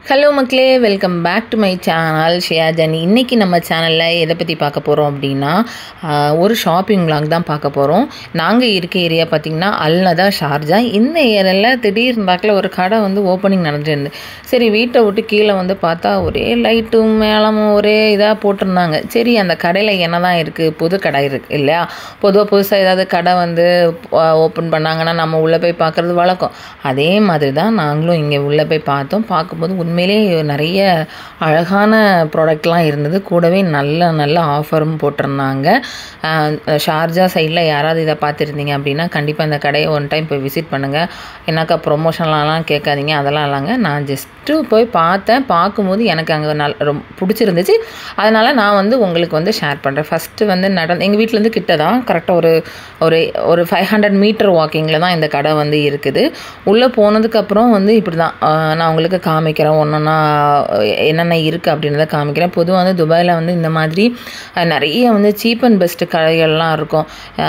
hello மக்களே welcome back to my channel Shiya Jani இன்றைக்கி நம்ம சேனலில் எதை பற்றி பார்க்க போகிறோம் அப்படின்னா ஆஹ், ஒரு ஷாப்பிங் vlog தான் பார்க்க போகிறோம் நாங்கள் இருக்க ஏரியா பார்த்திங்கன்னா அல்னதா ஷார்ஜா இந்த ஏரியாவில் திடீர்னு பார்க்கல ஒரு கடை வந்து ஓப்பனிங் நடந்துருந்து சரி வீட்டை விட்டு கீழே வந்து பார்த்தா ஒரே லைட்டும் மேளமும் ஒரே இதாக போட்டிருந்தாங்க சரி அந்த கடையில் என்ன தான் இருக்குது புது கடை இருக்குது இல்லையா பொதுவாக புதுசாக ஏதாவது கடை வந்து ஓப்பன் பண்ணாங்கன்னா நம்ம உள்ளே போய் பார்க்குறது வழக்கம் அதே மாதிரி தான் நாங்களும் இங்கே உள்ளே போய் பார்த்தோம் பார்க்கும்போது உண்மையிலே நிறைய அழகான ப்ராடக்ட்லாம் இருந்தது கூடவே நல்ல நல்ல ஆஃபரும் போட்டிருந்தாங்க ஆஹ் ஷார்ஜா சைடில் யாராவது இதை பார்த்துருந்தீங்க அப்படின்னா கண்டிப்பாக இந்த கடையை ஒன் டைம் போய் விசிட் பண்ணுங்கள் என்னக்கா ப்ரொமோஷன்லாம் கேட்காதீங்க அதெல்லாம் இல்லைங்க நான் ஜஸ்ட்டு போய் பார்த்தேன் பார்க்கும்போது எனக்கு அங்கே நல் ரொம்ப பிடிச்சிருந்துச்சு அதனால் நான் வந்து உங்களுக்கு வந்து ஷேர் பண்ணுறேன் ஃபஸ்ட்டு வந்து நடந்து எங்கள் வீட்டிலேருந்து கிட்ட தான் கரெக்டாக ஒரு ஒரு ஒரு ஃபைவ் ஹண்ட்ரட் மீட்டர் வாக்கிங்கில் தான் இந்த கடை வந்து இருக்குது உள்ளே போனதுக்கப்புறம் வந்து இப்படி தான் நான் உங்களுக்கு காமிக்கிறேன் ஒன்றா என்னென்ன இருக்குது அப்படின்றத காமிக்கிறேன் பொதுவாக வந்து துபாயில் வந்து இந்த மாதிரி அஹ், நிறைய வந்து சீப் அண்ட் பெஸ்ட்டு கடைகள்லாம் இருக்கும்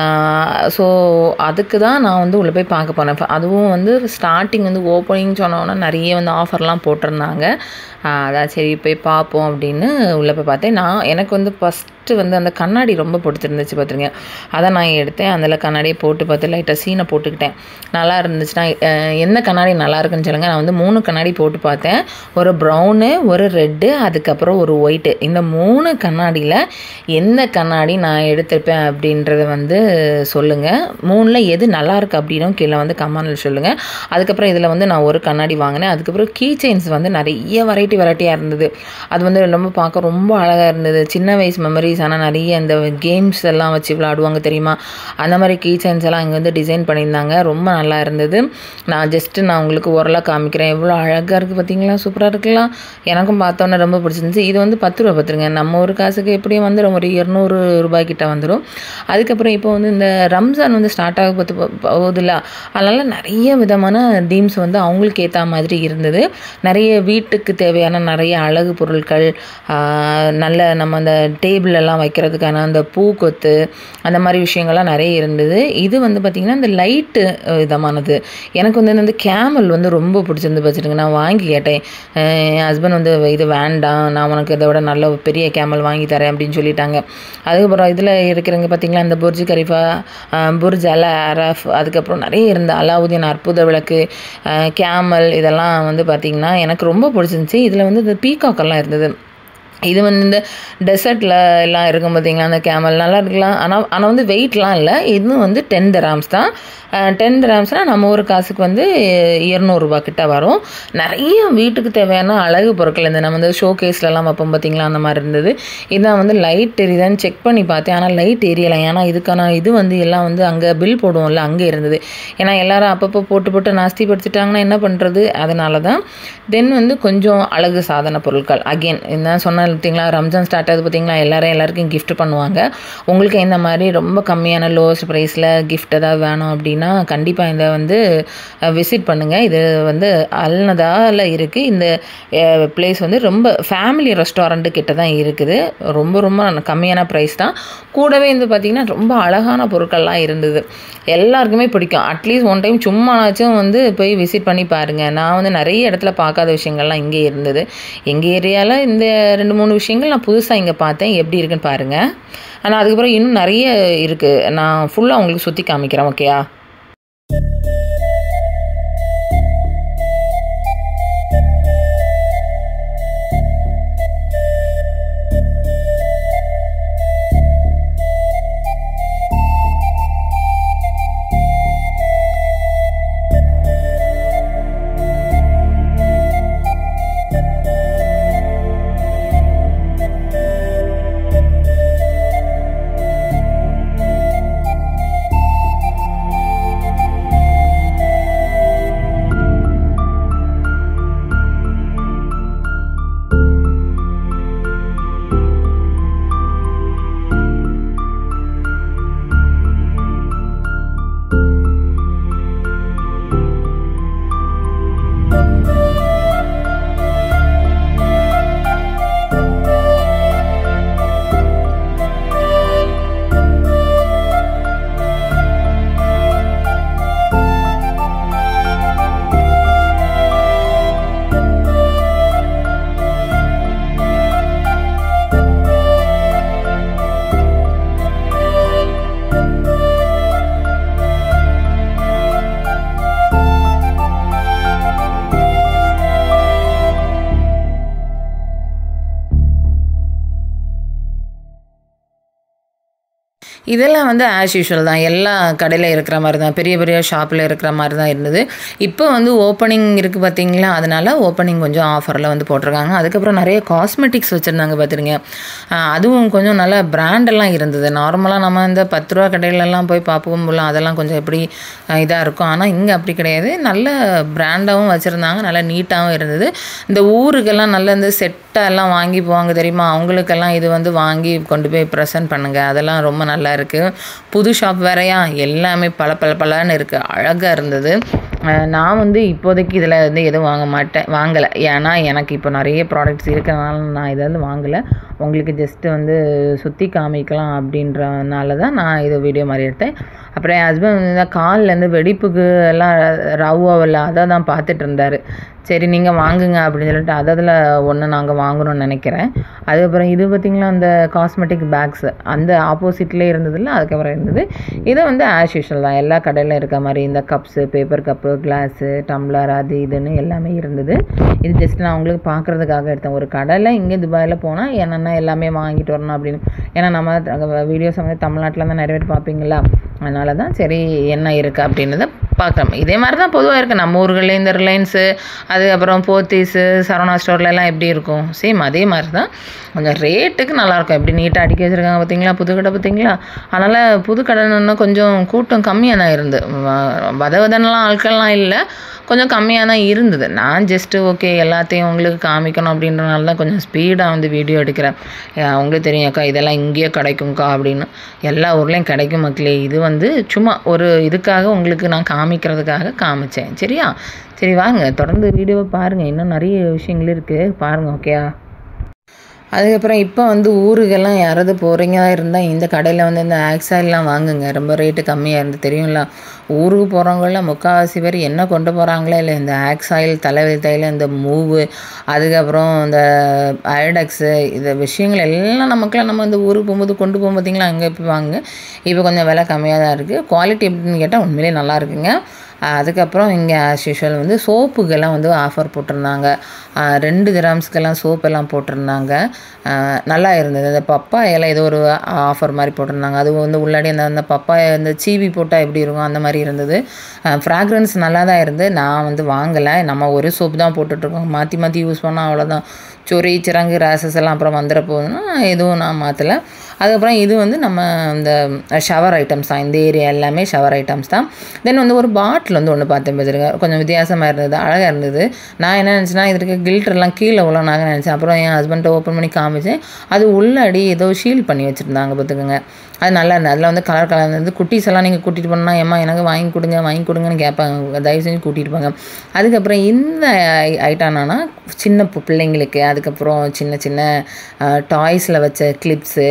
ஸோ அதுக்கு தான் நான் வந்து உள்ளே போய் பார்க்க போனேன் இப்ப அதுவும் வந்து ஸ்டார்டிங் வந்து ஓப்பனிங் சொன்னோன்னா நிறைய வந்து ஆஃபர்லாம் போட்டிருந்தாங்க ஆஹ், அதான் சரி போய் பார்ப்போம் அப்படின்னு உள்ளே போய் பார்த்தேன் நான் எனக்கு வந்து ஃபஸ்ட்டு வந்து அந்த கண்ணாடி ரொம்ப பிடிச்சிருந்துச்சு பார்த்துருங்க அதை நான் எடுத்தேன் அதில் கண்ணாடியை போட்டு பார்த்து லைட்டாக சீனை போட்டுக்கிட்டேன் நல்லா இருந்துச்சுன்னா அஹ், எந்த கண்ணாடி நல்லா இருக்குன்னு சொல்லுங்கள் நான் வந்து மூணு கண்ணாடி போட்டு பார்த்தேன் ஒரு ப்ரௌனு ஒரு ரெட்டு அதுக்கப்புறம் ஒரு ஒயிட்டு இந்த மூணு கண்ணாடியில் எந்த கண்ணாடி நான் எடுத்திருப்பேன் அப்படின்றத வந்து சொல்லுங்கள் மூணில் எது நல்லா இருக்கு அப்படின்னும் கீழே வந்து கமெண்டில் சொல்லுங்கள் அதுக்கப்புறம் இதில் வந்து நான் ஒரு கண்ணாடி வாங்கினேன் அதுக்கப்புறம் கீ செயின்ஸ் வந்து நிறைய வெரைட்டி வெரைட்டியாக இருந்தது அது வந்து ரொம்ப பார்க்க ரொம்ப அழகாக இருந்தது சின்ன வயசு மெமரிஸ் ஆனால் நிறைய இந்த கேம்ஸ் எல்லாம் வச்சு விளாடுவாங்க தெரியுமா அந்த மாதிரி கீ செயின்ஸ் எல்லாம் இங்கே வந்து டிசைன் பண்ணியிருந்தாங்க ரொம்ப நல்லா இருந்தது நான் ஜஸ்ட்டு நான் உங்களுக்கு ஓரலாக காமிக்கிறேன் எவ்வளோ அழகாக இருக்குது பார்த்தீங்களா சூப்பராக இருக்கலாம் எனக்கும் பார்த்தோன்னே ரொம்ப பிடிச்சிருந்துச்சு இது வந்து பத்து ரூபா பார்த்துருங்க நம்ம ஒரு காசுக்கு எப்படியும் வந்துடும் ஒரு இரநூறு ரூபாய் கிட்ட வந்துடும் அதுக்கப்புறம் இப்போ வந்து இந்த ரம்ஜான் வந்து ஸ்டார்ட் ஆக போது போகுதுல்ல அதனால் நிறைய விதமான தீம்ஸ் வந்து அவங்களுக்கு ஏற்ற மாதிரி இருந்தது நிறைய வீட்டுக்கு தேவையான நிறைய அழகு பொருட்கள் ஆஹ், நல்ல நம்ம அந்த டேபிள் எல்லாம் வைக்கிறதுக்கான அந்த பூக்கொத்து அந்த மாதிரி விஷயங்கள்லாம் நிறைய இருந்தது இது வந்து பார்த்திங்கன்னா இந்த லைட்டு விதமானது எனக்கு வந்து இந்த கேமல் வந்து ரொம்ப பிடிச்சிருந்து வச்சுருங்க நான் வாங்கி கேட்டேன் அஹ் என் ஹஸ்பண்ட் வந்து இது வேண்டாம் நான் உனக்கு இதை விட நல்ல ஒரு பெரிய கேமல் வாங்கி தரேன் அப்படின்னு சொல்லிட்டாங்க அதுக்கப்புறம் இதில் இருக்கிறவங்க பார்த்திங்களா இந்த புர்ஜ் கரிஃபா அஹ் புர்ஜ் அல அரஃப் அதுக்கப்புறம் நிறைய இருந்த அலாவுதீன் அற்புத விளக்கு அஹ் கேமல் இதெல்லாம் வந்து பார்த்திங்கன்னா எனக்கு ரொம்ப பிடிச்சிருந்துச்சி இதில் வந்து இந்த பீகாக் எல்லாம் இருந்தது இது வந்து இந்த டெசர்ட்டில் எல்லாம் இருக்கும் பார்த்தீங்களா அந்த கேமல் நல்லா இருக்கலாம் ஆனால் ஆனால் வந்து வெயிட்லாம் இல்லை இதுவும் வந்து டென் கிராம்ஸ் தான் டென் கிராம்ஸ்னால் நம்ம ஒரு காசுக்கு வந்து இரநூறுபா கிட்ட வரும் நிறைய வீட்டுக்கு தேவையான அழகு பொருட்கள் இந்த நம்ம வந்து ஷோ கேஸ்லலாம் வைப்போம் பார்த்தீங்களா அந்த மாதிரி இருந்தது இதான் வந்து லைட் எரியுதான்னு செக் பண்ணி பார்த்தேன் ஆனால் லைட் எரியலை ஏன்னா இதுக்கான இது வந்து எல்லாம் வந்து அங்கே பில் போடுவோம்ல அங்கே இருந்தது ஏன்னா எல்லாரும் அப்பப்போ போட்டு போட்டு நாஸ்திப்படுத்திட்டாங்கன்னா என்ன பண்ணுறது அதனால தான் தென் வந்து கொஞ்சம் அழகு சாதன பொருட்கள் அகெயின் என்ன சொன்னால் பார்த்தீங்களா ரம்ஜான் ஸ்டார்ட் ஆகுது பார்த்தீங்களா எல்லாரும் எல்லாருக்கும் gift பண்ணுவாங்க உங்களுக்கு இந்த மாதிரி ரொம்ப கம்மியான லோவஸ்ட் ப்ரைஸில் gift ஏதாவது வேணும் அப்படின்னா கண்டிப்பாக இதை வந்து விசிட் பண்ணுங்கள் இது வந்து அல்னதாவில் இருக்குது இந்த பிளேஸ் வந்து ரொம்ப ஃபேமிலி ரெஸ்டாரண்ட்டு கிட்ட தான் இருக்குது ரொம்ப ரொம்ப கம்மியான ப்ரைஸ் தான் கூடவே வந்து பார்த்திங்கன்னா ரொம்ப அழகான பொருட்கள்லாம் இருந்தது எல்லாருக்குமே பிடிக்கும் அட்லீஸ்ட் ஒன் டைம் சும்மானாச்சும் வந்து போய் விசிட் பண்ணி பாருங்கள் நான் வந்து நிறைய இடத்துல பார்க்காத விஷயங்கள்லாம் இங்கே இருந்தது எங்கள் ஏரியாவில் இந்த ரெண்டு மூணு விஷயங்கள் நான் புதுசாக இங்கே பார்த்தேன் எப்படி இருக்குன்னு பாருங்கள் ஆனால் அதுக்கப்புறம் இன்னும் நிறைய இருக்குது நான் ஃபுல்லாக உங்களுக்கு சுற்றி காமிக்கிறேன் ஓகேயா இதெல்லாம் வந்து ஆஸ் யூஷுவல் தான் எல்லா கடையில் இருக்கிற மாதிரி தான் பெரிய பெரிய ஷாப்பில் இருக்கிற மாதிரி தான் இருந்தது இப்போ வந்து ஓப்பனிங் இருக்குது பார்த்தீங்களா அதனால ஓப்பனிங் கொஞ்சம் ஆஃபரில் வந்து போட்டிருக்காங்க அதுக்கப்புறம் நிறைய காஸ்மெட்டிக்ஸ் வச்சுருந்தாங்க பார்த்துருங்க அதுவும் கொஞ்சம் நல்ல பிராண்டெல்லாம் இருந்தது நார்மலாக நம்ம இந்த பத்து ரூபா கடையிலலாம் போய் பார்ப்போம் போல அதெல்லாம் கொஞ்சம் எப்படி இதாக இருக்கும் ஆனால் இங்கே அப்படி கிடையாது நல்ல பிராண்டாகவும் வச்சுருந்தாங்க நல்லா நீட்டாகவும் இருந்தது இந்த ஊருக்கெல்லாம் நல்ல இந்த செட்டாக எல்லாம் வாங்கி போவாங்க தெரியுமா அவங்களுக்கெல்லாம் இது வந்து வாங்கி கொண்டு போய் ப்ரெசென்ட் பண்ணுங்கள் அதெல்லாம் ரொம்ப நல்லா இருக்குது புது ஷாப் வேறையா எல்லாமே பல பல பலன்னு இருக்குது அழகாக இருந்தது அஹ் நான் வந்து இப்போதைக்கு இதில் வந்து எதுவும் வாங்க மாட்டேன் வாங்கலை ஏன்னா எனக்கு இப்போ நிறைய ப்ராடக்ட்ஸ் இருக்கிறனால நான் இதை வந்து வாங்கலை உங்களுக்கு ஜஸ்ட்டு வந்து சுற்றி காமிக்கலாம் அப்படின்றனால தான் நான் இது வீடியோ மாதிரி எடுத்தேன் அப்புறம் என் ஹஸ்பண்ட் வந்து இந்த கால்லேருந்து வெடிப்புக்கு எல்லாம் ரவ்வாவில் அதை தான் பார்த்துட்டு இருந்தார் சரி நீங்கள் வாங்குங்க அப்படின்னு சொல்லிட்டு அதில் ஒன்று நாங்கள் வாங்கணும்னு நினைக்கிறேன் அதுக்கப்புறம் இது பார்த்திங்களா அந்த காஸ்மெட்டிக் பேக்ஸ் அந்த ஆப்போசிட்லேயே இருந்ததில்ல அதுக்கப்புறம் இருந்தது இது வந்து ஆஸ் யூஷுவல் தான் எல்லா கடையிலும் இருக்க மாதிரி இந்த cups paper cup glass tumbler அது இதுன்னு எல்லாமே இருந்தது இது ஜஸ்ட் நான் உங்களுக்கு பார்க்குறதுக்காக எடுத்தேன் ஒரு கடையில் இங்கே துபாயில் போனால் என்னென்ன எல்லாமே வாங்கிட்டு வரணும் அப்படின்னு ஏன்னா நம்ம வீடியோஸ் வந்து தமிழ்நாட்டில் தான் நிறைய பேர் பார்ப்பீங்களா அதனால தான் சரி என்ன இருக்குது அப்படின்றத பார்க்கலாம் இதே மாதிரி தான் பொதுவாக இருக்குது நம்ம ஊர்களில் இந்த ரிலையன்ஸு அதுக்கப்புறம் போத்தீஸு சரவணா ஸ்டோர்லலாம் எப்படி இருக்கும் சேம் அதே மாதிரி தான் கொஞ்சம் ரேட்டுக்கு நல்லாயிருக்கும் எப்படி நீட்டாக அடிக்க வச்சுருக்காங்க பார்த்தீங்களா புது கடை பார்த்தீங்களா அதனால் புது கடைன்னு கொஞ்சம் கூட்டம் கம்மியாக தான் இருந்து வதவதனெலாம் ஆட்கள்லாம் இல்லை கொஞ்சம் கம்மியாக தான் இருந்தது நான் ஜஸ்ட்டு ஓகே எல்லாத்தையும் உங்களுக்கு காமிக்கணும் அப்படின்றனால தான் கொஞ்சம் ஸ்பீடாக வந்து வீடியோ எடுக்கிறேன் அஹ் உங்களுக்கு தெரியும் அக்கா இதெல்லாம் இங்கேயே கிடைக்கும்க்கா அப்படின்னு எல்லா ஊர்லேயும் கிடைக்கும் மக்களே இது வந்து சும்மா ஒரு இதுக்காக உங்களுக்கு நான் காமிக்கிறதுக்காக காமிச்சேன் சரியா சரி வாங்க தொடர்ந்து வீடியோவை பாருங்கள் இன்னும் நிறைய விஷயங்கள் இருக்குது பாருங்கள் ஓகேயா அதுக்கப்புறம் இப்போ வந்து ஊருக்கெல்லாம் யாராவது போகிறீங்க இருந்தால் இந்த கடையில் வந்து இந்த ஆக்ஸாயில்லாம் வாங்குங்க ரொம்ப ரேட்டு கம்மியாக இருந்து தெரியும்ல ஊருக்கு போகிறவங்களாம் முக்கால்வாசி பேர் என்ன கொண்டு போகிறாங்களே இல்லை இந்த ஆக்ஸாயில் தலைவலி தைலம் இந்த மூவு அதுக்கப்புறம் இந்த அயடக்ஸு இந்த விஷயங்கள் எல்லாம் நமக்குலாம் நம்ம இந்த ஊருக்கு போகும்போது கொண்டு போகும் பார்த்தீங்களா அங்கே போய் வாங்க இப்போ கொஞ்சம் விலை கம்மியாக தான் இருக்குது குவாலிட்டி எப்படின்னு கேட்டால் உண்மையிலே நல்லா இருக்குங்க அதுக்கப்புறம் இங்கே ஆஸ் யூஷுவல் வந்து சோப்புக்கெல்லாம் வந்து ஆஃபர் போட்டிருந்தாங்க ஆஹ் ரெண்டு கிராம்ஸ்க்கெல்லாம் சோப்பெல்லாம் போட்டிருந்தாங்க ஆஹ் நல்லா இருந்தது அந்த பப்பாயெல்லாம் ஏதோ ஒரு ஆஃபர் மாதிரி போட்டிருந்தாங்க அது வந்து உள்ளாடி அந்த அந்த பப்பாய அந்த சீவி போட்டால் எப்படி இருக்கும் அந்த மாதிரி இருந்தது ஃப்ராக்ரன்ஸ் நல்லா தான் இருந்து நான் வந்து வாங்கலை நம்ம ஒரு சோப்பு தான் போட்டுட்ருக்கோம் மாற்றி மாற்றி யூஸ் பண்ணால் அவ்வளோதான் சொறி சிறங்கு ரேசஸ் எல்லாம் அப்புறம் வந்துட போகுதுன்னா எதுவும் நான் மாற்றலை அதுக்கப்புறம் இது வந்து நம்ம இந்த ஷவர் ஐட்டம்ஸ் தான் இந்த ஏரியா எல்லாமே ஷவர் ஐட்டம்ஸ் தான் தென் வந்து ஒரு பாட்டில் வந்து ஒன்று பார்த்தேன் பார்த்துருங்க கொஞ்சம் வித்தியாசமாக இருந்தது அழகாக இருந்தது நான் என்ன நினச்சேன்னா இதுக்கு கில்டர்லாம் கீழே உள்ளனாக நினச்சேன் அப்புறம் என் ஹஸ்பண்ட்டை ஓப்பன் பண்ணி காமிச்சேன் அது உள்ளடி ஏதோ ஷீல் பண்ணி வச்சுருந்தாங்க பார்த்துக்கோங்க அது நல்லா இருந்தது அதில் வந்து கலர் கலர் இருந்தது குட்டீஸ் எல்லாம் நீங்கள் கூட்டிகிட்டு போனால் ஏம்மா எனக்கு வாங்கி கொடுங்க வாங்கி கொடுங்கன்னு கேட்பாங்க தயவு செஞ்சு கூட்டிகிட்டு போங்க அதுக்கப்புறம் இந்த ஐட்டம் என்னன்னா சின்ன பு- பிள்ளைங்களுக்கு அதுக்கப்புறம் சின்ன சின்ன டாய்ஸில் வச்ச கிளிப்ஸு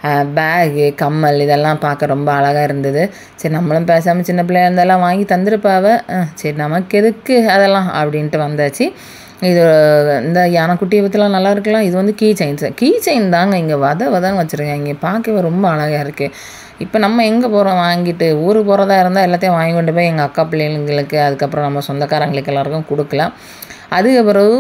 பேகு கம்மல் இதெல்லாம் பார்க்க ரொம்ப அழகாக இருந்தது சரி நம்மளும் பேசாமல் சின்ன பிள்ளையா இருந்தாலும் வாங்கி தந்துருப்பாவ அஹ் சரி நமக்கு எதுக்கு அதெல்லாம் அப்படின்ட்டு வந்தாச்சு இது இந்த யானைக்குட்டியை பற்றிலாம் நல்லா இருக்கலாம் இது வந்து கீ செயின்ஸ் கீ செயின் தாங்க இங்கே வத வதன்னு வச்சுருக்காங்க இங்கே பார்க்கவே ரொம்ப அழகாக இருக்குது இப்போ நம்ம எங்கே போகிறோம் வாங்கிட்டு ஊருக்கு போகிறதா இருந்தால் எல்லாத்தையும் வாங்கி கொண்டு போய் எங்கள் அக்கா பிள்ளைங்களுக்கு அதுக்கப்புறம் நம்ம சொந்தக்காரங்களுக்கு எல்லாருக்கும் கொடுக்கலாம் அதுக்கப்புறம்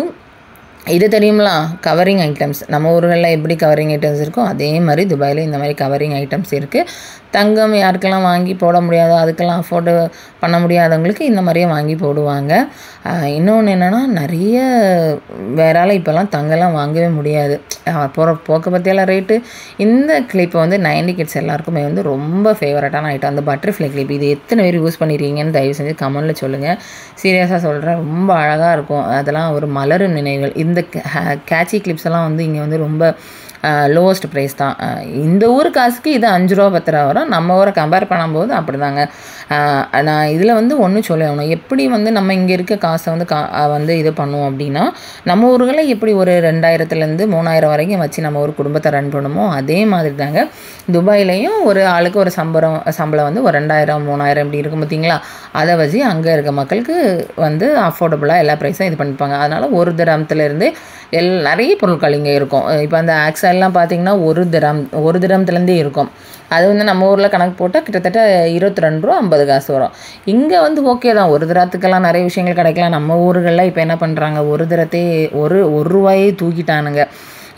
இது தெரியுங்களா கவரிங் ஐட்டம்ஸ் நம்ம ஊர்களில் எப்படி கவரிங் ஐட்டம்ஸ் இருக்கோ அதே மாதிரி துபாயில் இந்த மாதிரி கவரிங் ஐட்டம்ஸ் இருக்குது தங்கம் யாருக்கெல்லாம் வாங்கி போட முடியாதோ அதுக்கெல்லாம் அஃபோர்டு பண்ண முடியாதவங்களுக்கு இந்த மாதிரியே வாங்கி போடுவாங்க இன்னொன்று என்னென்னா நிறைய வேறால இப்போல்லாம் தங்கம்லாம் வாங்கவே முடியாது போகிற போக்க பற்றியெல்லாம் ரேட்டு இந்த கிளிப்பை வந்து நைன்டி கிட்ஸ் எல்லாருக்குமே வந்து ரொம்ப ஃபேவரட்டான ஐட்டம் அந்த பட்டர்ஃப்ளை கிளிப் இது எத்தனை பேர் யூஸ் பண்ணியிருக்கீங்கன்னு தயவு செஞ்சு கமெண்ட்டில் சொல்லுங்கள் சீரியஸாக சொல்கிறேன் ரொம்ப அழகாக இருக்கும் அதெல்லாம் ஒரு மலரும் நினைவுகள் இந்த கேட்சி கிளிப்ஸ் எல்லாம் வந்து இங்கே வந்து ரொம்ப லோவஸ்ட் ப்ரைஸ் தான் அஹ் இந்த ஊர் காசுக்கு இது அஞ்சு ரூபா பத்து ரூபா வரும் நம்ம ஊரை கம்பேர் பண்ணும்போது அப்படி தாங்க நான் இதில் வந்து ஒன்று சொல்லணும் எப்படி வந்து நம்ம இங்கே இருக்க காசை வந்து கா அஹ் வந்து இது பண்ணுவோம் அப்படின்னா நம்ம ஊர்களில் எப்படி ஒரு ரெண்டாயிரத்துலேருந்து மூணாயிரம் வரைக்கும் வச்சு நம்ம ஒரு குடும்பத்தை ரன் பண்ணுமோ அதே மாதிரி தாங்க துபாயிலையும் ஒரு ஆளுக்கு ஒரு சம்பளம் சம்பளம் வந்து ஒரு ரெண்டாயிரம் மூணாயிரம் இப்படி இருக்கும் பார்த்தீங்களா அதை வச்சு அங்கே இருக்க மக்களுக்கு வந்து அஃபோர்டபுளாக எல்லா ப்ரைஸும் இது பண்ணிப்பாங்க அதனால் ஒரு திரமத்துலேருந்து எல் நிறைய பொருட்கள் இங்கே இருக்கும் இப்போ அந்த ஆக்ஸல்லாம் பார்த்தீங்கன்னா ஒரு திரம் ஒரு திரமத்துலேருந்தே இருக்கும் அது வந்து நம்ம ஊரில் கணக்கு போட்டால் கிட்டத்தட்ட இருபத்தி ரெண்டு ரூபா ஐம்பது காசு வரும் இங்கே வந்து ஓகே தான் ஒரு திரத்துக்கெல்லாம் நிறைய விஷயங்கள் கிடைக்கலாம் நம்ம ஊர்களில் இப்போ என்ன பண்ணுறாங்க ஒரு திரத்தே ஒரு ஒரு ரூபாயே தூக்கிட்டானுங்க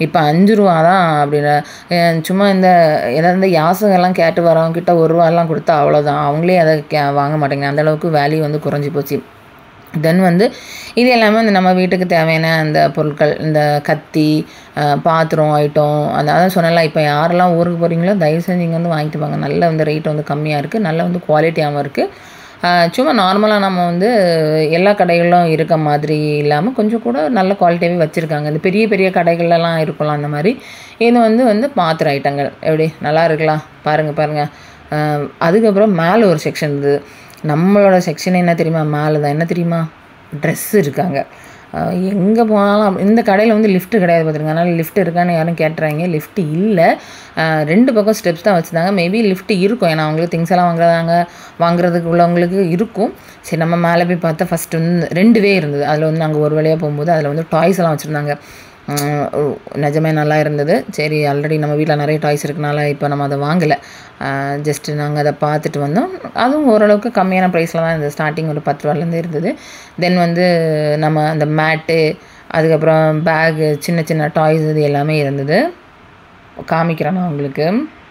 இப்போ அஞ்சு ரூபா தான் அப்படின்னு அஹ் சும்மா இந்த ஏதாவது யாசகெல்லாம் கேட்டு வரவங்க கிட்ட ஒரு ரூபாலாம் கொடுத்தா அவ்வளோதான் அவங்களே அதை கே வாங்க மாட்டேங்க அந்த அளவுக்கு வேல்யூ வந்து குறைஞ்சி போச்சு தென் வந்து இது எல்லாமே வந்து நம்ம வீட்டுக்கு தேவையான அந்த பொருட்கள் இந்த கத்தி அஹ், பாத்திரம் ஐட்டம் அந்த அதான் சொன்னல இப்போ யாரெல்லாம் ஊருக்கு போகிறீங்களோ தயவு செஞ்சு இங்கே வந்து வாங்கிட்டு வாங்க நல்ல வந்து ரேட் வந்து கம்மியாக இருக்குது நல்ல வந்து குவாலிட்டியாகவும் இருக்குது சும்மா நார்மலாக நம்ம வந்து எல்லா கடைகளிலும் இருக்க மாதிரி இல்லாமல் கொஞ்சம் கூட நல்ல குவாலிட்டியாகவே வச்சுருக்காங்க இந்த பெரிய பெரிய கடைகள்லாம் இருக்கலாம் அந்த மாதிரி இது வந்து வந்து பாத்திர ஐட்டங்கள் எப்படி நல்லா இருக்கலாம் பாருங்கள் பாருங்கள் அஹ் அதுக்கப்புறம் மேலே ஒரு செக்ஷன் இருந்தது நம்மளோட செக்ஷன் என்ன தெரியுமா மேலே தான் என்ன தெரியுமா ட்ரெஸ் இருக்காங்க எங்கே போனாலும் அப்ப- இந்த கடையில் வந்து லிஃப்ட் கிடையாது பார்த்துருங்க அதனால் லிஃப்ட் இருக்கான்னு யாரும் கேட்டுறாங்க லிஃப்ட் இல்லை அஹ் ரெண்டு பக்கம் ஸ்டெப்ஸ் தான் வச்சுருந்தாங்க மேபி லிஃப்ட் இருக்கும் ஏன்னா அவங்களுக்கு திங்ஸ் எல்லாம் வாங்குறதாங்க வாங்குறதுக்கு உள்ளவங்களுக்கு இருக்கும் சரி நம்ம மேலே போய் பார்த்தா ஃபஸ்ட்டு வந்து ரெண்டுவே இருந்தது அதில் வந்து நாங்கள் ஒரு வழியாக போகும்போது அதில் வந்து டாய்ஸ் எல்லாம் வச்சுருந்தாங்க உம், ஓ, நிஜமே நல்லா இருந்தது சரி ஆல்ரெடி நம்ம வீட்டில் நிறைய டாய்ஸ் இருக்கனால இப்போ நம்ம அதை வாங்கலை ஜஸ்ட்டு நாங்கள் அதை பார்த்துட்டு வந்தோம் அதுவும் ஓரளவுக்கு கம்மியான ப்ரைஸில் தான் இருந்தது ஸ்டார்டிங் ஒரு பத்து ரூபாலேருந்து இருந்தது தென் வந்து நம்ம அந்த மேட்டு அதுக்கப்புறம் பேகு சின்ன சின்ன டாய்ஸ் இது எல்லாமே இருந்தது காமிக்கிறேன் நான் உங்களுக்கு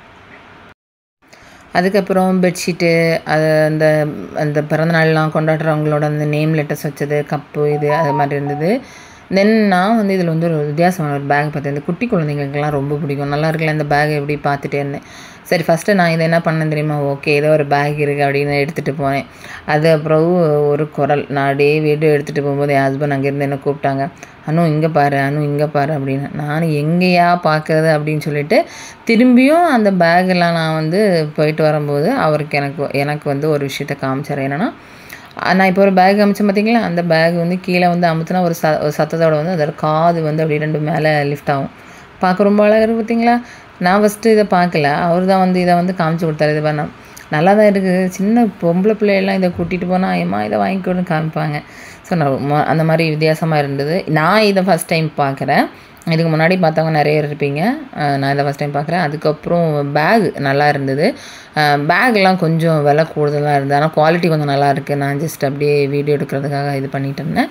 அதுக்கப்புறம் பெட்ஷீட்டு அது அந்த அந்த பிறந்தநாள்லாம் கொண்டாடுறவங்களோட அந்த நேம் லெட்டர்ஸ் வச்சது கப்பு இது அது மாதிரி இருந்தது தென் நான் வந்து இதில் வந்து ஒரு வித்தியாசமான ஒரு பேக் பார்த்தேன் இந்த குட்டி குழந்தைங்களுக்கெல்லாம் ரொம்ப பிடிக்கும் நல்லா இருக்குல்ல இந்த பேக் எப்படி பார்த்துட்டே இருந்தேன் சரி ஃபஸ்ட்டு நான் இதை என்ன பண்ணேன் தெரியுமா ஓகே ஏதோ ஒரு பேக் இருக்குது அப்படின்னு எடுத்துகிட்டு போனேன் அது அப்புறம் ஒரு குரல் நான் அப்படியே வீடியோ எடுத்துகிட்டு போகும்போது என் ஹஸ்பண்ட் அங்கேருந்து என்ன கூப்பிட்டாங்க அனு இங்கே பாரு அனு இங்கே பாரு அப்படின்னு நான் எங்கேயா பார்க்குறது அப்படின்னு சொல்லிட்டு திரும்பியும் அந்த பேக்கெல்லாம் நான் வந்து போயிட்டு வரும்போது அவருக்கு எனக்கு எனக்கு வந்து ஒரு விஷயத்த காமிச்சார் என்னென்னா நான் இப்போ ஒரு பேக் அமைச்சேன் பார்த்தீங்களா அந்த பேக் வந்து கீழே வந்து அமுத்துனா ஒரு ச ஒரு சத்தத்தோட வந்து அதோட காது வந்து அப்படி ரெண்டு மேலே லிஃப்ட் ஆகும் பார்க்க ரொம்ப அழகாக இருக்குது பார்த்தீங்களா நான் ஃபஸ்ட்டு இதை பார்க்கல அவர் தான் வந்து இதை வந்து காமிச்சு கொடுத்தாரு இது பண்ண நல்லா தான் இருக்குது சின்ன பொம்பளை பிள்ளையெல்லாம் இதை கூட்டிகிட்டு போனால் ஏம்மா இதை வாங்கிக்கோன்னு காமிப்பாங்க ஸோ நான் மொ- அந்த மாதிரி வித்தியாசமாக இருந்தது நான் இதை ஃபஸ்ட் டைம் பார்க்குறேன் இதுக்கு முன்னாடி பார்த்தவங்க நிறைய இருப்பீங்க அஹ் நான் இதை ஃபஸ்ட் டைம் பார்க்குறேன் அதுக்கப்புறம் பேக் நல்லா இருந்தது பேக்லாம் கொஞ்சம் விலை கூடுதலாக இருந்தது ஆனால் குவாலிட்டி கொஞ்சம் நல்லா இருக்குது நான் ஜஸ்ட் அப்படியே வீடியோ எடுக்கிறதுக்காக இது பண்ணிட்டு இருந்தேன்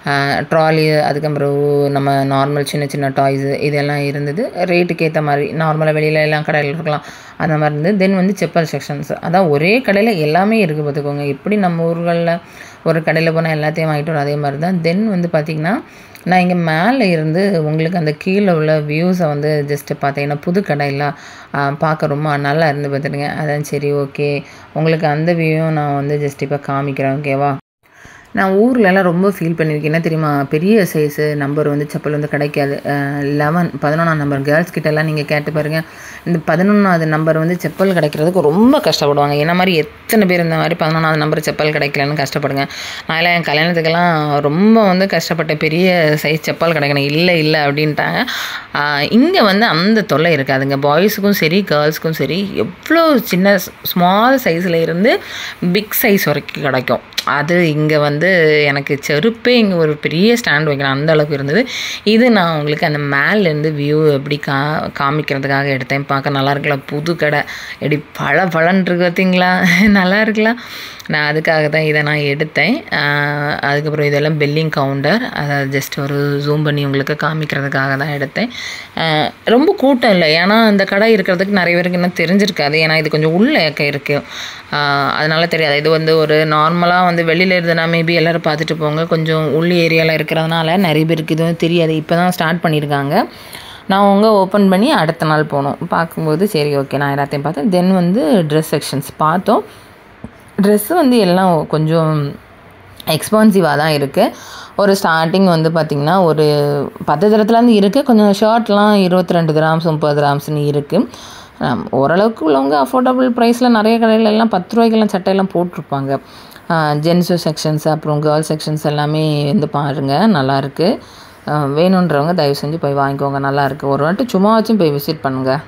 ட்ராலி அதுக்கப்புறம் நம்ம நார்மல் சின்ன சின்ன டாய்ஸு இதெல்லாம் இருந்தது ரேட்டுக்கு ஏற்ற மாதிரி நார்மலாக வெளியில் எல்லாம் கடையில் இருக்கலாம் அந்த மாதிரி இருந்தது தென் வந்து செப்பல் செக்ஷன்ஸ் அதான் ஒரே கடையில் எல்லாமே இருக்குது பார்த்துக்கோங்க எப்படி நம்ம ஊர்களில் ஒரு கடையில் போனால் எல்லாத்தையும் வாங்கிட்டு வரோம் அதே மாதிரி தான் தென் வந்து பார்த்திங்கன்னா நான் இங்கே மேலே இருந்து உங்களுக்கு அந்த கீழே உள்ள வியூஸை வந்து ஜஸ்ட்டு பார்த்தேன் ஏன்னா புது கடையெல்லாம் பார்க்க ரொம்ப நல்லா இருந்து பார்த்துருங்க அதான் சரி ஓகே உங்களுக்கு அந்த வியூவும் நான் வந்து ஜஸ்ட் இப்போ காமிக்கிறேன் ஓகேவா நான் ஊர்லலாம் ரொம்ப ஃபீல் பண்ணியிருக்கேன் என்ன தெரியுமா பெரிய சைஸு நம்பர் வந்து செப்பல் வந்து கிடைக்காது லெவன் பதினொன்றாம் நம்பர் கேர்ள்ஸ் கிட்டலாம் நீங்கள் கேட்டு பாருங்கள் இந்த பதினொன்றாவது நம்பர் வந்து செப்பல் கிடைக்கிறதுக்கு ரொம்ப கஷ்டப்படுவாங்க என்ன மாதிரி எத்தனை பேர் இந்த மாதிரி பதினொன்றாவது நம்பர் செப்பல் கிடைக்கலன்னு கஷ்டப்படுங்க நான் எல்லாம் என் கல்யாணத்துக்கெல்லாம் ரொம்ப வந்து கஷ்டப்பட்ட பெரிய சைஸ் செப்பல் கிடைக்கணும் இல்லை இல்லை அப்படின்ட்டாங்க இங்கே வந்து அந்த தொல்லை இருக்காதுங்க பாய்ஸுக்கும் சரி கேர்ள்ஸுக்கும் சரி எவ்வளோ சின்ன ஸ்மால் சைஸில் இருந்து பிக் சைஸ் வரைக்கும் கிடைக்கும் அது இங்கே வந்து எனக்கு செருப்பே இங்கே ஒரு பெரிய ஸ்டாண்ட் வைக்கணும் அந்த அளவுக்கு இருந்தது இது நான் உங்களுக்கு அந்த மேலேருந்து வியூ எப்படி கா காமிக்கிறதுக்காக எடுத்தேன் பார்க்க நல்லா இருக்குல்ல புது கடை எப்படி பழ பழன்னு இருக்கு பார்த்தீங்களா நல்லா இருக்குல்ல நான் அதுக்காக தான் இதை நான் எடுத்தேன் ஆஹ் அதுக்கப்புறம் இதெல்லாம் பில்லிங் கவுண்டர் அதை ஜஸ்ட் ஒரு ஜூம் பண்ணி உங்களுக்கு காமிக்கிறதுக்காக தான் எடுத்தேன் ஆஹ் ரொம்ப கூட்டம் இல்லை ஏன்னா இந்த கடை இருக்கிறதுக்கு நிறைய பேருக்கு இன்னும் தெரிஞ்சிருக்காது ஏன்னா இது கொஞ்சம் உள்ள இருக்குது அதனால தெரியாது இது வந்து ஒரு நார்மலாக வந்து வெளியில் இருந்ததுனா மேபி எல்லோரும் பார்த்துட்டு போங்க கொஞ்சம் உள் ஏரியாவில் இருக்கிறதுனால நிறைய பேருக்கு இதுவும் தெரியாது இப்போ தான் ஸ்டார்ட் பண்ணியிருக்காங்க நான் அவங்க ஓப்பன் பண்ணி அடுத்த நாள் போனோம் பார்க்கும்போது சரி ஓகே நான் எல்லாத்தையும் பார்த்தேன் தென் வந்து ட்ரெஸ் செக்ஷன்ஸ் பார்த்தோம் ட்ரெஸ்ஸு வந்து எல்லாம் கொஞ்சம் எக்ஸ்பான்சிவாக தான் இருக்குது ஒரு ஸ்டார்டிங் வந்து பார்த்திங்கன்னா ஒரு பத்து தரத்துலேருந்து இருக்குது கொஞ்சம் ஷர்ட்லாம் இருபத்தி ரெண்டு கிராம்ஸ் முப்பது கிராம்ஸ்னு இருக்குது ஓரளவுக்கு உள்ளவங்க அஃபோர்டபுள் ப்ரைஸில் நிறைய கடையில எல்லாம் பத்து ரூபாய்க்கெல்லாம் சட்டையெல்லாம் போட்டிருப்பாங்க ஜென்ஸு செக்ஷன்ஸ் அப்புறம் கேர்ள்ஸ் செக்ஷன்ஸ் எல்லாமே வந்து பாருங்கள் நல்லாயிருக்கு வேணுன்றவங்க தயவு செஞ்சு போய் வாங்கிக்கோங்க நல்லாயிருக்கு ஒரு வாட்டி சும்மா வச்சும் போய் விசிட் பண்ணுங்கள்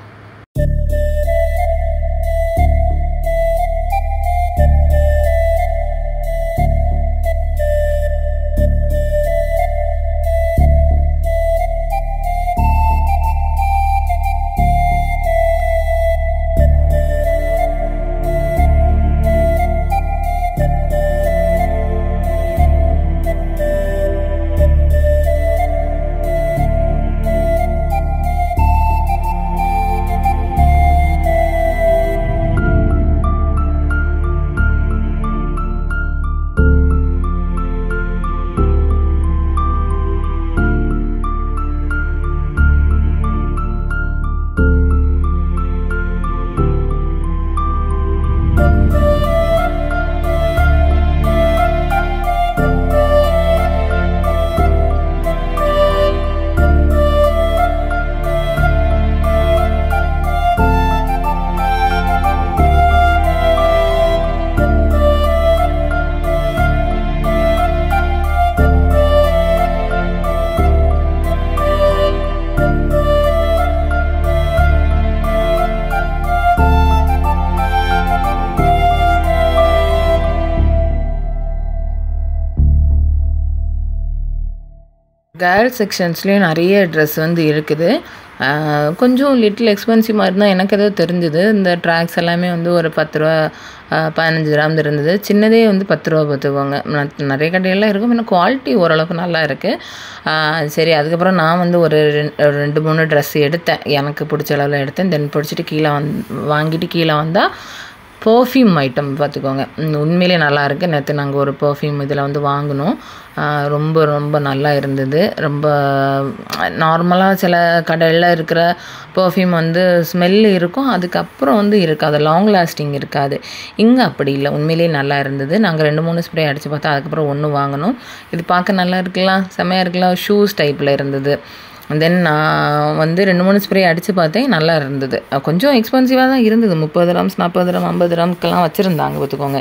கேர்ள்ஸ் செக்ஷன்ஸ்லேயும் நிறைய ட்ரெஸ் வந்து இருக்குது ஆஹ் கொஞ்சம் லிட்டில் எக்ஸ்பென்சிவ் மாதிரி தான் எனக்கு ஏதோ தெரிஞ்சுது இந்த ட்ராக்ஸ் எல்லாமே வந்து ஒரு பத்து ரூபா ஆஹ் பதினஞ்சு கிராம் இருந்தது சின்னதே வந்து பத்து ரூபா பார்த்துக்கோங்க ந- நிறைய கடையெல்லாம் இருக்கும் இன்னும் குவாலிட்டி ஓரளவுக்கு நல்லா இருக்குது சரி அதுக்கப்புறம் நான் வந்து ஒரு ரெண்- ஒரு ரெண்டு மூணு ட்ரெஸ் எடுத்தேன் எனக்கு பிடிச்ச அளவில் எடுத்தேன் தென் பிடிச்சிட்டு கீழே வந் வாங்கிட்டு கீழே வந்தால் பர்ஃப்யூம் ஐட்டம் பார்த்துக்கோங்க ம், உண்மையிலே நல்லா இருக்கு நேற்று நாங்கள் ஒரு பர்ஃப்யூம் இதில் வந்து வாங்கினோம் ஆ, ரொம்ப ரொம்ப நல்லா இருந்தது ரொம்ப நார்மலாக சில கடையில் இருக்கிற பர்ஃப்யூம் வந்து ஸ்மெல் இருக்கும் அதுக்கப்புறம் வந்து இருக்காது லாங் லாஸ்டிங் இருக்காது இங்கே அப்படி இல்லை உண்மையிலேயே நல்லா இருந்தது நாங்கள் ரெண்டு மூணு ஸ்ப்ரே அடித்து பார்த்தா அதுக்கப்புறம் ஒன்று வாங்கினோம் இது பார்க்க நல்லா இருக்கலாம் செமையாக இருக்கலாம் ஷூஸ் டைப்பில் இருந்தது தென் நான் வந்து ரெண்டு மூணு ஸ்ப்ரே அடித்து பார்த்தேன் நல்லா இருந்தது அஹ் கொஞ்சம் எக்ஸ்பென்சிவாக தான் இருந்தது முப்பது கிராம்ஸ் நாற்பது கிராம் ஐம்பது கிராம்க்கெல்லாம் வச்சுருந்தாங்க பார்த்துக்கோங்க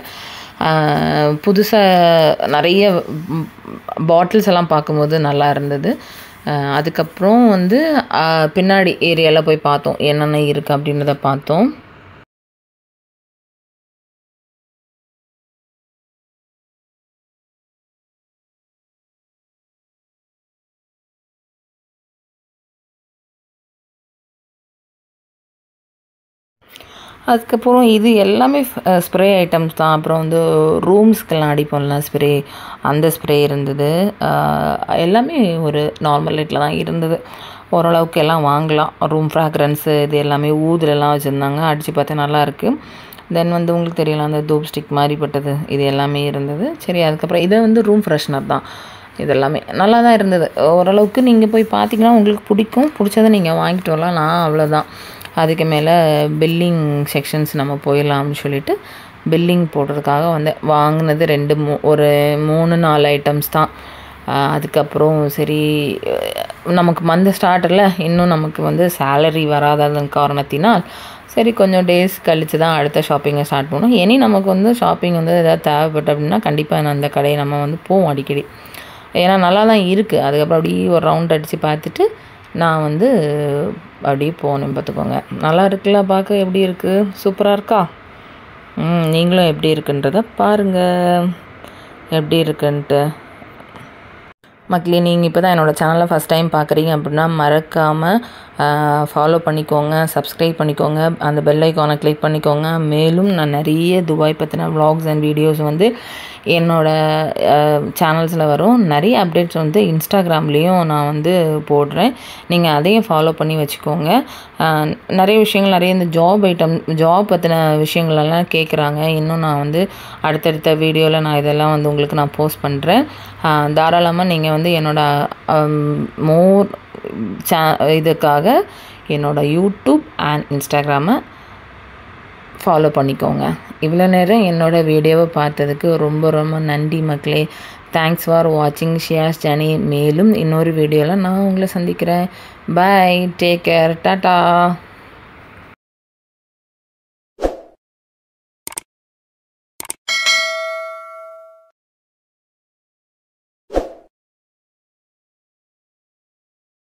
புதுசாக நிறைய பாட்டில்ஸ் எல்லாம் பார்க்கும்போது நல்லா இருந்தது அஹ் அதுக்கப்புறம் வந்து அஹ் பின்னாடி ஏரியாவில் போய் பார்த்தோம் என்னென்ன இருக்குது அப்படின்றத பார்த்தோம் அதுக்கப்புறம் இது எல்லாமே ஸ்ப்ரே ஐட்டம்ஸ் தான் அப்புறம் வந்து ரூம்ஸ்க்கெல்லாம் அடிப்போம்ல ஸ்ப்ரே அந்த ஸ்ப்ரே இருந்தது அஹ் எல்லாமே ஒரு நார்மல் ரேட்டில் தான் இருந்தது ஓரளவுக்கு எல்லாம் வாங்கலாம் ரூம் ஃப்ராக்ரன்ஸு இது எல்லாமே ஊதுலலாம் வச்சுருந்தாங்க அடித்து பார்த்தா நல்லா இருக்குது தென் வந்து உங்களுக்கு தெரியலாம் அந்த தூப் ஸ்டிக் மாதிரி பட்டது இது எல்லாமே இருந்தது சரி அதுக்கப்புறம் இதை வந்து ரூம் ஃப்ரெஷ்னர் தான் இது எல்லாமே நல்லா தான் இருந்தது ஓரளவுக்கு நீங்கள் போய் பார்த்தீங்கன்னா உங்களுக்கு பிடிக்கும் பிடிச்சதை நீங்கள் வாங்கிட்டு வரலாம் நான் அவ்வளோதான் அதுக்கு மேலே பில்லிங் செக்ஷன்ஸ் நம்ம போயிடலாம்னு சொல்லிட்டு பில்லிங் போடுறதுக்காக வந்தேன் வாங்கினது ரெண்டு மூ ஒரு மூணு நாலு ஐட்டம்ஸ் தான் ஆஹ் அதுக்கப்புறம் சரி அஹ் நமக்கு மந்த் ஸ்டார்டரில் இன்னும் நமக்கு வந்து சேலரி வராததன் காரணத்தினால் சரி கொஞ்சம் டேஸ் கழித்து தான் அடுத்த ஷாப்பிங்கை ஸ்டார்ட் பண்ணோம் இனி நமக்கு வந்து ஷாப்பிங் வந்து எதாவது தேவைப்பட்டு அப்படின்னா கண்டிப்பாக அந்த கடையை நம்ம வந்து போவோம் அடிக்கடி ஏன்னா நல்லா தான் இருக்குது அதுக்கப்புறம் அப்படியே ஒரு ரவுண்ட் அடித்து பார்த்துட்டு நான் வந்து அப்படியே போனேன் பார்த்துக்கோங்க நல்லா இருக்குல்ல பார்க்க எப்படி இருக்குது சூப்பராக இருக்கா ம் நீங்களும் எப்படி இருக்குன்றத பாருங்கள் எப்படி இருக்குன்ட்டு மக்களே நீங்கள் இப்போ தான் என்னோடய சேனலை ஃபஸ்ட் டைம் பார்க்குறீங்க அப்படின்னா மறக்காமல் ஃபாலோ பண்ணிக்கோங்க சப்ஸ்கிரைப் பண்ணிக்கோங்க அந்த பெல் ஐக்கானை கிளிக் பண்ணிக்கோங்க மேலும் நான் நிறைய துபாய் பற்றின vlogs அண்ட் வீடியோஸ் வந்து என்னோடய சேனல்ஸில் வரும் நிறைய அப்டேட்ஸ் வந்து இன்ஸ்டாகிராம்லேயும் நான் வந்து போடுறேன் நீங்கள் அதையும் ஃபாலோ பண்ணி வச்சுக்கோங்க அஹ், நிறைய விஷயங்கள் நிறைய இந்த ஜாப் ஐட்டம் ஜாப் பற்றின விஷயங்களெல்லாம் கேட்குறாங்க இன்னும் நான் வந்து அடுத்தடுத்த வீடியோவில் நான் இதெல்லாம் வந்து உங்களுக்கு நான் போஸ்ட் பண்ணுறேன் தாராளமாக நீங்கள் வந்து என்னோடய மோர் சே இதுக்காக என்னோடய யூடியூப் அண்ட் இன்ஸ்டாகிராமை ஃபாலோ பண்ணிக்கோங்க இவ்வளோ நேரம் என்னோடய வீடியோவை பார்த்ததுக்கு ரொம்ப ரொம்ப நன்றி மக்களே தேங்க்ஸ் ஃபார் வாட்சிங் ஷியாஸ் ஜனி மேலும் இன்னொரு வீடியோவில் நான் உங்களை சந்திக்கிறேன் பை டேக் கேர் டாட்டா